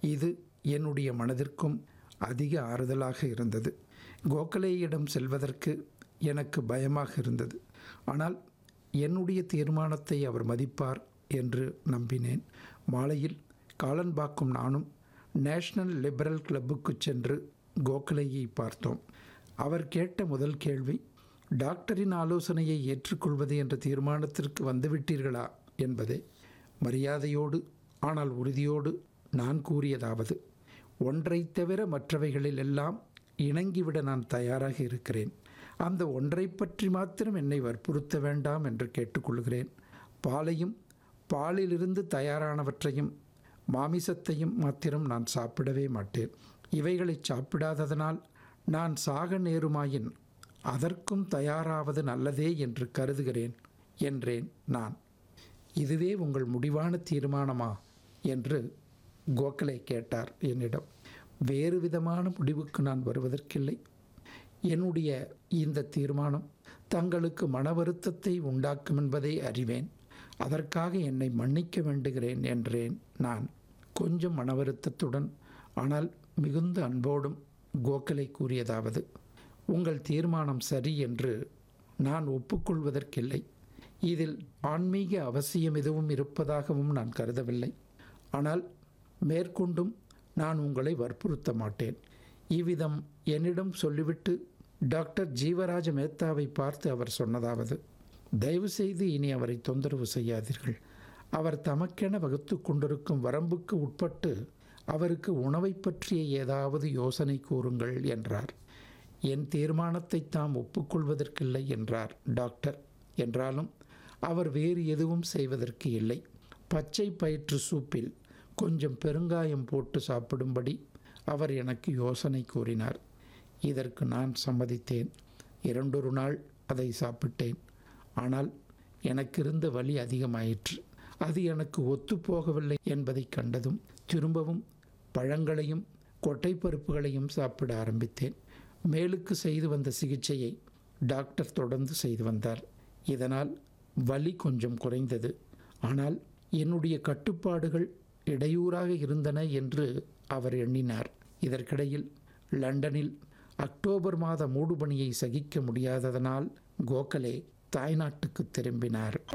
இது என்னுடைய மனதிற்கும் அதிக ஆறுதலாக இருந்தது கோகலேயிடம் செல்வதற்கு எனக்கு பயமாக இருந்தது ஆனால் என்னுடைய தீர்மானத்தை அவர் மதிப்பார் என்று நம்பினேன் மாலையில் காலன்பாக்கும் நானும் நேஷனல் லிபரல் கிளப்புக்கு சென்று கோகலேயை பார்த்தோம் அவர் கேட்ட முதல் கேள்வி டாக்டரின் ஆலோசனையை ஏற்றுக்கொள்வது என்ற தீர்மானத்திற்கு வந்துவிட்டீர்களா என்பதே மரியாதையோடு ஆனால் உறுதியோடு நான் கூறியதாவது ஒன்றைத் தவிர மற்றவைகளில் எல்லாம் இணங்கிவிட நான் தயாராக இருக்கிறேன் அந்த ஒன்றை பற்றி மாத்திரம் என்னை வற்புறுத்த வேண்டாம் என்று கேட்டுக்கொள்கிறேன் பாலையும் பாலிலிருந்து தயாரானவற்றையும் மாமிசத்தையும் மாத்திரம் நான் சாப்பிடவே மாட்டேன் இவைகளை சாப்பிடாததனால் நான் சாக நேருமாயின் அதற்கும் தயாராவது நல்லதே என்று கருதுகிறேன் என்றேன் நான் இதுவே உங்கள் முடிவான தீர்மானமா என்று கோகலே கேட்டார் என்னிடம் வேறு விதமான முடிவுக்கு நான் வருவதற்கில்லை என்னுடைய இந்த தீர்மானம் தங்களுக்கு மன வருத்தத்தை உண்டாக்கும் என்பதை அறிவேன் அதற்காக என்னை மன்னிக்க வேண்டுகிறேன் என்றேன் நான் கொஞ்சம் மன வருத்தத்துடன் ஆனால் மிகுந்த அன்போடும் கோகலை கூறியதாவது உங்கள் தீர்மானம் சரி என்று நான் ஒப்புக்கொள்வதற்கில்லை இதில் ஆன்மீக அவசியம் எதுவும் இருப்பதாகவும் நான் கருதவில்லை ஆனால் மேற்கொண்டும் நான் உங்களை வற்புறுத்த மாட்டேன் இவ்விதம் என்னிடம் சொல்லிவிட்டு டாக்டர் ஜீவராஜ மேத்தாவை பார்த்து அவர் சொன்னதாவது தயவுசெய்து இனி அவரை தொந்தரவு செய்யாதீர்கள் அவர் தமக்கென வகுத்து கொண்டிருக்கும் வரம்புக்கு உட்பட்டு அவருக்கு உணவை பற்றிய ஏதாவது யோசனை கூறுங்கள் என்றார் என் தீர்மானத்தை தாம் ஒப்புக்கொள்வதற்கில்லை என்றார் டாக்டர் என்றாலும் அவர் வேறு எதுவும் செய்வதற்கு இல்லை பச்சை பயிற்று சூப்பில் கொஞ்சம் பெருங்காயம் போட்டு சாப்பிடும்படி அவர் எனக்கு யோசனை கூறினார் இதற்கு நான் சம்மதித்தேன் இரண்டொரு நாள் அதை சாப்பிட்டேன் ஆனால் எனக்கு இருந்த வலி அதிகமாயிற்று அது எனக்கு ஒத்துப்போகவில்லை என்பதை கண்டதும் திரும்பவும் பழங்களையும் கொட்டை பருப்புகளையும் சாப்பிட ஆரம்பித்தேன் மேலுக்கு செய்து வந்த சிகிச்சையை டாக்டர் தொடர்ந்து செய்து வந்தார் இதனால் வலி கொஞ்சம் குறைந்தது ஆனால் என்னுடைய கட்டுப்பாடுகள் இடையூறாக இருந்தன என்று அவர் எண்ணினார் இதற்கிடையில் லண்டனில் அக்டோபர் மாத மூடுபனியை சகிக்க முடியாததனால் கோகலே தாய்நாட்டுக்கு திரும்பினார்